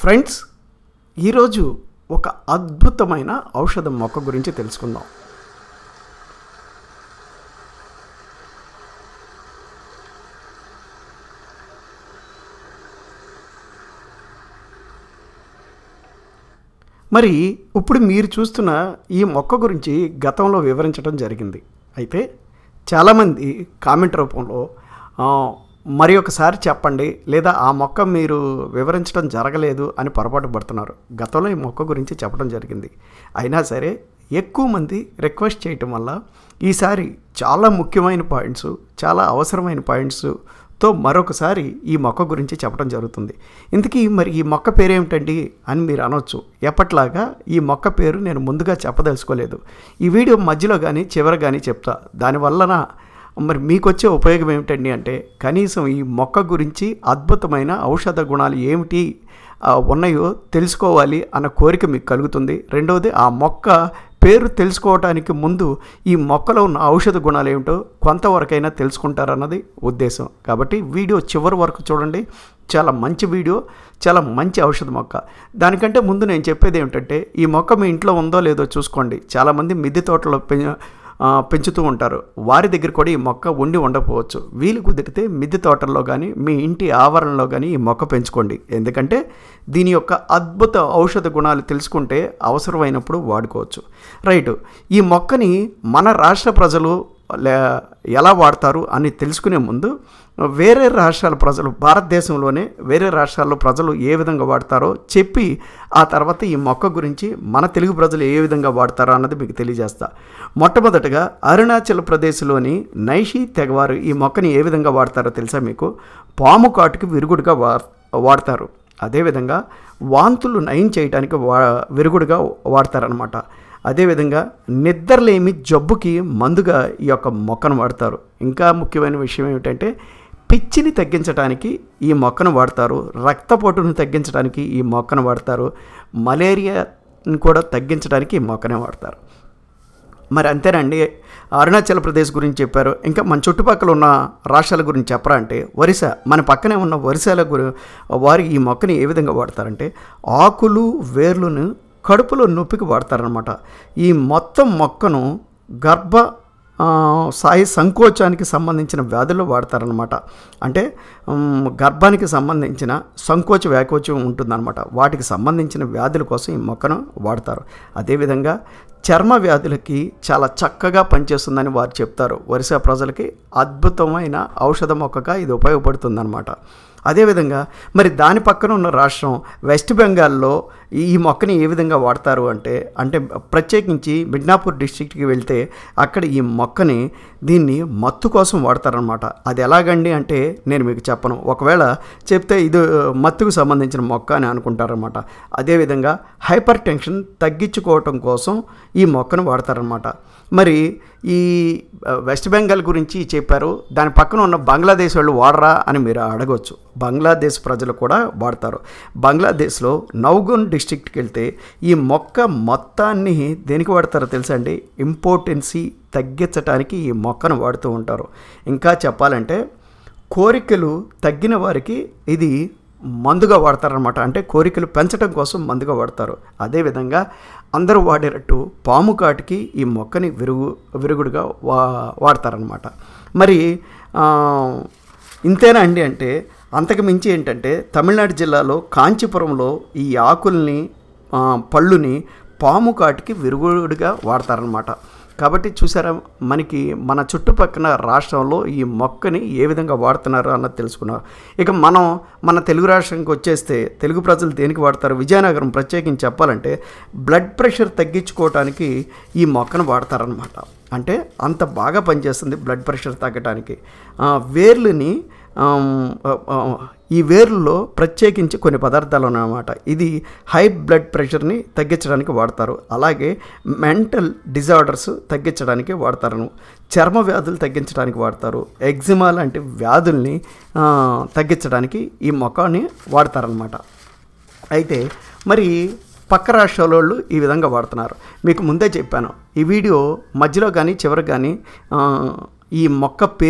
friends ఈరోజు ఒక అద్భుతమైన ఔషధ మొక్క గురించి తెలుసుకుందాం మరి ఇప్పుడు మీరు చూస్తున్న ఈ మొక్క గురించి గతంలో వివరించడం జరిగింది అయితే చాలామంది కామెంట్ రూపంలో ఆ, మరి ఒకసారి చెప్పండి లేదా ఆ మొక్క మీరు వివరించడం జరగలేదు అని పొరపాటు పడుతున్నారు గతంలో ఈ మొక్క గురించి చెప్పడం జరిగింది అయినా సరే ఎక్కువ మంది రిక్వెస్ట్ చేయటం వల్ల ఈసారి చాలా ముఖ్యమైన పాయింట్స్ చాలా అవసరమైన పాయింట్స్ తో మరొకసారి ఈ మొక్క గురించి చెప్పడం జరుగుతుంది ఇంతకీ మరి ఈ మొక్క పేరేమిటండి అని మీరు అనొచ్చు ఎప్పట్లాగా ఈ మొక్క పేరు నేను ముందుగా చెప్పదలుచుకోలేదు ఈ వీడియో మధ్యలో కానీ చివర కానీ చెప్తా దానివల్లన మరి మీకు వచ్చే ఉపయోగం ఏమిటండి అంటే కనీసం ఈ మొక్క గురించి అద్భుతమైన ఔషధ గుణాలు ఏమిటి ఆ, ఉన్నాయో తెలుసుకోవాలి అన్న కోరిక మీకు కలుగుతుంది రెండవది ఆ మొక్క పేరు తెలుసుకోవటానికి ముందు ఈ మొక్కలో ఉన్న ఔషధ గుణాలు ఏమిటో కొంతవరకైనా తెలుసుకుంటారన్నది ఉద్దేశం కాబట్టి వీడియో చివరి వరకు చూడండి చాలా మంచి వీడియో చాలా మంచి ఔషధ మొక్క దానికంటే ముందు నేను చెప్పేది ఏమిటంటే ఈ మొక్క మీ ఇంట్లో ఉందో లేదో చూసుకోండి చాలామంది మిద్దె తోటలో పె- ఆ, పెంచుతూ ఉంటారు వారి దగ్గర కూడా ఈ మొక్క ఉండి ఉండకపోవచ్చు వీలు కుదిరితే మిద్దె తోటల్లో కానీ మీ ఇంటి ఆవరణలో కానీ ఈ మొక్క పెంచుకోండి ఎందుకంటే దీని యొక్క అద్భుత ఔషధ గుణాలు తెలుసుకుంటే అవసరమైనప్పుడు వాడుకోవచ్చు రైట్ ఈ మొక్కని మన రాష్ట్ర ప్రజలు లే ఎలా వాడతారు అని తెలుసుకునే ముందు వేరే రాష్ట్రాల ప్రజలు భారతదేశంలోనే వేరే రాష్ట్రాల్లో ప్రజలు ఏ విధంగా వాడతారో చెప్పి ఆ తర్వాత ఈ మొక్క గురించి మన తెలుగు ప్రజలు ఏ విధంగా వాడతారో అన్నది మీకు తెలియజేస్తా మొట్టమొదటగా అరుణాచల్ ప్రదేశ్లోని నైషి తెగవారు ఈ మొక్కని ఏ విధంగా వాడతారో తెలుసా మీకు పాము కాటుకి విరుగుడుగా వా వాడతారు అదేవిధంగా వాంతులు నయం చేయడానికి వా విరుగుడుగా వాడతారనమాట అదేవిధంగా నిద్రలేమి జబ్బుకి మందుగా ఈ యొక్క మొక్కను వాడతారు ఇంకా ముఖ్యమైన విషయం ఏమిటంటే పిచ్చిని తగ్గించడానికి ఈ మొక్కను వాడతారు రక్తపోటును తగ్గించడానికి ఈ మొక్కను వాడతారు మలేరియాని కూడా తగ్గించడానికి ఈ మొక్కనే వాడతారు మరి అంతేనండి అరుణాచల్ ప్రదేశ్ గురించి చెప్పారు ఇంకా మన చుట్టుపక్కల ఉన్న రాష్ట్రాల గురించి చెప్పరా అంటే ఒరిస్సా మన పక్కనే ఉన్న ఒరిస్సాల గురి వారు ఈ మొక్కని ఏ విధంగా వాడతారంటే ఆకులు వేర్లను కడుపులో నొప్పికి వాడతారనమాట ఈ మొత్తం మొక్కను గర్భ ఆ, సాయి సంకోచానికి సంబంధించిన వ్యాధుల్లో వాడతారనమాట అంటే ఉమ్, గర్భానికి సంబంధించిన సంకోచ వ్యాకోచం ఉంటుందన్నమాట వాటికి సంబంధించిన వ్యాధుల కోసం ఈ మొక్కను వాడతారు అదేవిధంగా చర్మ వ్యాధులకి చాలా చక్కగా పనిచేస్తుందని వారు చెప్తారు ఒరిస్సా ప్రజలకి అద్భుతమైన ఔషధ మొక్కగా ఇది ఉపయోగపడుతుందన్నమాట అదేవిధంగా మరి దాని పక్కన ఉన్న రాష్ట్రం వెస్ట్ బెంగాల్లో ఈ ఈ మొక్కని ఏ విధంగా వాడతారు అంటే అంటే ప్రత్యేకించి మిడ్నాపూర్ డిస్ట్రిక్ట్కి వెళ్తే అక్కడ ఈ మొక్కని దీన్ని మత్తు కోసం వాడతారనమాట అది ఎలాగండి అంటే నేను మీకు చెప్పను ఒకవేళ చెప్తే ఇది మత్తుకు సంబంధించిన మొక్క అని అనుకుంటారనమాట అదేవిధంగా హైపర్ టెన్షన్ తగ్గించుకోవటం కోసం ఈ మొక్కను వాడతారనమాట మరి ఈ ఆ, వెస్ట్ బెంగాల్ గురించి చెప్పారు దాని పక్కన ఉన్న బంగ్లాదేశ్ వాళ్ళు వాడరా అని మీరు అడగవచ్చు బంగ్లాదేశ్ ప్రజలు కూడా వాడతారు బంగ్లాదేశ్లో నౌగున్ డిస్ట్రిక్ట్కి వెళ్తే ఈ మొక్క మొత్తాన్ని దేనికి వాడతారో తెలుసా అండి ఇంపార్టెన్సీ తగ్గించడానికి ఈ మొక్కను వాడుతూ ఉంటారు ఇంకా చెప్పాలంటే కోరికలు తగ్గిన వారికి ఇది మందుగా వాడతారనమాట అంటే కోరికలు పెంచడం కోసం మందుగా వాడతారు అదేవిధంగా అందరూ వాడేటట్టు పాము కాటికి ఈ మొక్కని విరుగు విరుగుడుగా వా వాడతారనమాట మరి ఆ, ఇంతేనా అండి అంటే అంతకు మించి ఏంటంటే తమిళనాడు జిల్లాలో కాంచీపురంలో ఈ ఆకుల్ని ఆ, పళ్ళుని పాము కాటికి విరుగుడుగా వాడతారనమాట కాబట్టి చూసారా మనకి మన చుట్టుపక్కల రాష్ట్రంలో ఈ మొక్కని ఏ విధంగా వాడుతున్నారు అన్నది తెలుసుకున్నారు ఇక మనం మన తెలుగు రాష్ట్రానికి వచ్చేస్తే తెలుగు ప్రజలు దేనికి వాడతారు విజయనగరం ప్రత్యేకించి చెప్పాలంటే బ్లడ్ ప్రెషర్ తగ్గించుకోవటానికి ఈ మొక్కను వాడతారనమాట అంటే అంత బాగా పనిచేస్తుంది బ్లడ్ ప్రెషర్ తగ్గటానికి ఆ, వేర్లని ఆమ్, ఆ, ఆ, ఈ వేర్లలో ప్రత్యేకించి కొన్ని పదార్థాలు ఉన్నాయన్నమాట ఇది హై బ్లడ్ ప్రెషర్ని తగ్గించడానికి వాడతారు అలాగే మెంటల్ డిజార్డర్స్ తగ్గించడానికి వాడతారు చర్మ వ్యాధులు తగ్గించడానికి వాడతారు ఎగ్జిమా లాంటి వ్యాధుల్ని ఆ, తగ్గించడానికి ఈ మొక్కని వాడతారనమాట అయితే మరి పక్క రాష్ట్రాల వాళ్ళు ఈ విధంగా వాడుతున్నారు మీకు ముందే చెప్పాను ఈ వీడియో మధ్యలో కానీ చివరికి కానీ ఆ, ఈ మొక్క పేరు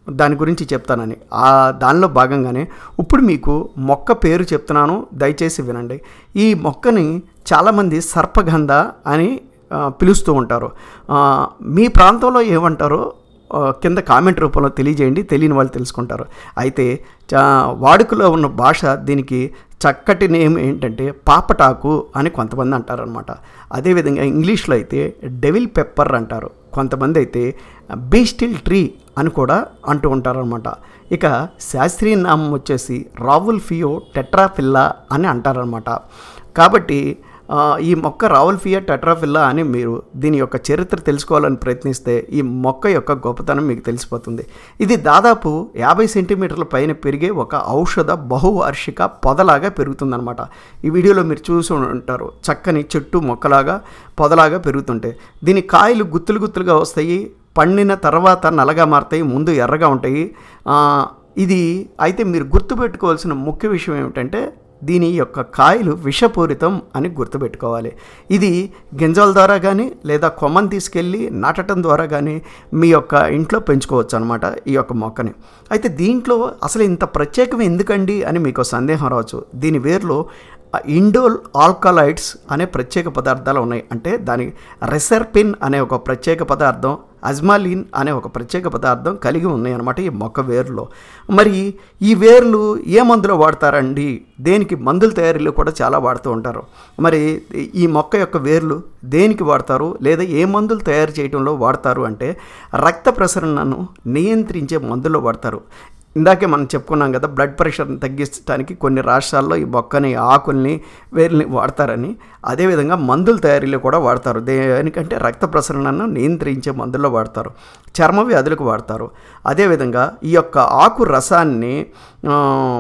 దాని గురించి చెప్తానని ఆ దానిలో భాగంగానే ఇప్పుడు మీకు మొక్క పేరు చెప్తున్నాను దయచేసి వినండి ఈ మొక్కని చాలామంది సర్పగంధ అని ఆ, పిలుస్తూ ఉంటారు ఆ, మీ ప్రాంతంలో ఏమంటారో ఆ, కింద కామెంట్ రూపంలో తెలియజేయండి తెలియని వాళ్ళు తెలుసుకుంటారు అయితే చా వాడుకలో ఉన్న భాష దీనికి చక్కటి నేమ్ ఏంటంటే పాపటాకు అని కొంతమంది అంటారనమాట అదేవిధంగా ఇంగ్లీష్లో అయితే డెవిల్ పెప్పర్ అంటారు కొంతమంది అయితే బీస్టిల్ ట్రీ అని కూడా అంటూ ఉంటారనమాట ఇక శాస్త్రీయ నామం వచ్చేసి రావుల్ ఫియో టెట్రాఫిల్లా అని అంటారనమాట కాబట్టి ఆ, ఈ మొక్క రావుల్ఫియా టెట్రాఫిల్లా అని మీరు దీని యొక్క చరిత్ర తెలుసుకోవాలని ప్రయత్నిస్తే ఈ మొక్క యొక్క గొప్పతనం మీకు తెలిసిపోతుంది ఇది దాదాపు యాభై సెంటీమీటర్ల పైన పెరిగే ఒక ఔషధ బహువార్షిక పొదలాగా పెరుగుతుందన్నమాట ఈ వీడియోలో మీరు చూసి ఉంటారు చక్కని చెట్టు మొక్కలాగా పొదలాగా పెరుగుతుంటాయి దీని కాయలు గుత్తులు గుత్తులుగా వస్తాయి పండిన తర్వాత నల్లగా మారుతాయి ముందు ఎర్రగా ఉంటాయి ఆ, ఇది అయితే మీరు గుర్తుపెట్టుకోవాల్సిన ముఖ్య విషయం ఏమిటంటే దీని యొక్క కాయలు విషపూరితం అని గుర్తుపెట్టుకోవాలి ఇది గింజల ద్వారా కానీ లేదా కొమ్మని తీసుకెళ్ళి నాటడం ద్వారా కానీ మీ యొక్క ఇంట్లో పెంచుకోవచ్చు అనమాట ఈ యొక్క మొక్కని అయితే దీంట్లో అసలు ఇంత ప్రత్యేకం ఎందుకండి అని మీకు సందేహం రావచ్చు దీని వేర్లో ఇండోల్ ఆల్కలైడ్స్ అనే ప్రత్యేక పదార్థాలు ఉన్నాయి అంటే దాని రెసర్పిన్ అనే ఒక ప్రత్యేక పదార్థం అజ్మాలిన్ అనే ఒక ప్రత్యేక పదార్థం కలిగి ఉన్నాయి అన్నమాట ఈ మొక్క వేర్లో మరి ఈ వేర్లు ఏ మందులో వాడతారండి దేనికి మందుల తయారీలో కూడా చాలా వాడుతూ ఉంటారు మరి ఈ మొక్క యొక్క వేర్లు దేనికి వాడతారు లేదా ఏ మందులు తయారు చేయడంలో వాడతారు అంటే రక్త ప్రసరణను నియంత్రించే మందుల్లో వాడతారు ఇందాకే మనం చెప్పుకున్నాం కదా బ్లడ్ ప్రెషర్ని తగ్గించడానికి కొన్ని రాష్ట్రాల్లో ఈ మొక్కని ఆకుల్ని వేర్ని వాడతారని అదేవిధంగా మందుల తయారీలో కూడా వాడతారు దేనికంటే రక్త ప్రసరణను నియంత్రించే మందుల్లో వాడతారు చర్మ వ్యాధులకు వాడతారు అదేవిధంగా ఈ యొక్క ఆకు రసాన్ని ఆ,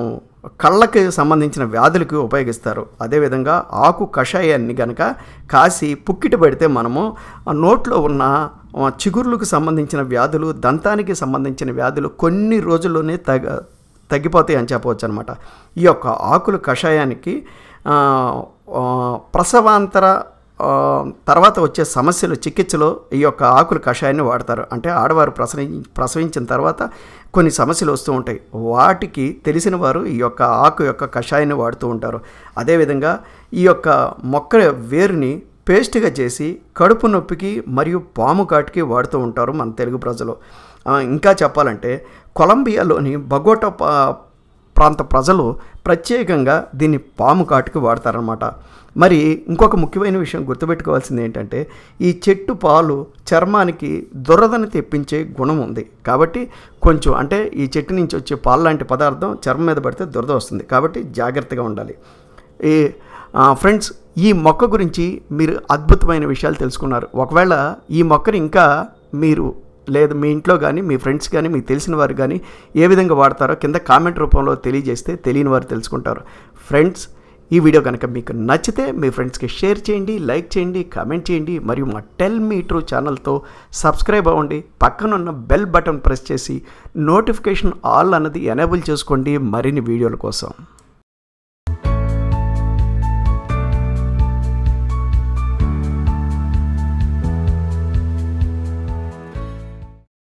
కళ్ళకి సంబంధించిన వ్యాధులకు ఉపయోగిస్తారు అదేవిధంగా ఆకు కషాయాన్ని కనుక కాసి పుక్కిట పెడితే మనము ఆ నోట్లో ఉన్న ఆ, చిగుర్లకు సంబంధించిన వ్యాధులు దంతానికి సంబంధించిన వ్యాధులు కొన్ని రోజుల్లోనే తగ తగ్గిపోతాయి అని చెప్పవచ్చు అనమాట ఈ యొక్క ఆకుల కషాయానికి ఆ, ఆ, ప్రసవాంతర ఆ, తర్వాత వచ్చే సమస్యలు చికిత్సలో ఈ యొక్క ఆకుల కషాయాన్ని వాడతారు అంటే ఆడవారు ప్రసవి ప్రసవించిన తర్వాత కొన్ని సమస్యలు వస్తూ ఉంటాయి వాటికి తెలిసిన వారు ఈ యొక్క ఆకు యొక్క కషాయాన్ని వాడుతూ ఉంటారు అదేవిధంగా ఈ యొక్క మొక్క వేరుని పేస్ట్గా చేసి కడుపు నొప్పికి మరియు పాము కాటికి వాడుతూ ఉంటారు మన తెలుగు ప్రజలు ఆ, ఇంకా చెప్పాలంటే కొలంబియాలోని బగోటా పా- ప్రాంత ప్రజలు ప్రత్యేకంగా దీన్ని పాము కాటుకి వాడతారనమాట మరి ఇంకొక ముఖ్యమైన విషయం గుర్తుపెట్టుకోవాల్సింది ఏంటంటే ఈ చెట్టు పాలు చర్మానికి దురదను తెప్పించే గుణం ఉంది కాబట్టి కొంచెం అంటే ఈ చెట్టు నుంచి వచ్చే పాలు లాంటి పదార్థం చర్మం మీద పడితే దురద వస్తుంది కాబట్టి జాగ్రత్తగా ఉండాలి ఈ ఆ, ఫ్రెండ్స్ ఈ మొక్క గురించి మీరు అద్భుతమైన విషయాలు తెలుసుకున్నారు ఒకవేళ ఈ మొక్కని ఇంకా మీరు లేదు మీ ఇంట్లో కానీ మీ ఫ్రెండ్స్ కానీ మీకు తెలిసిన వారు కానీ ఏ విధంగా వాడతారో కింద కామెంట్ రూపంలో తెలియజేస్తే తెలియని వారు తెలుసుకుంటారు ఫ్రెండ్స్ ఈ వీడియో కనుక మీకు నచ్చితే మీ ఫ్రెండ్స్కి షేర్ చేయండి లైక్ చేయండి కామెంట్ చేయండి మరియు మా టెల్ మీ ట్రూ ఛానల్తో సబ్స్క్రైబ్ అవ్వండి పక్కనున్న బెల్ బటన్ ప్రెస్ చేసి నోటిఫికేషన్ ఆల్ అన్నది ఎనేబుల్ చేసుకోండి మరిన్ని వీడియోల కోసం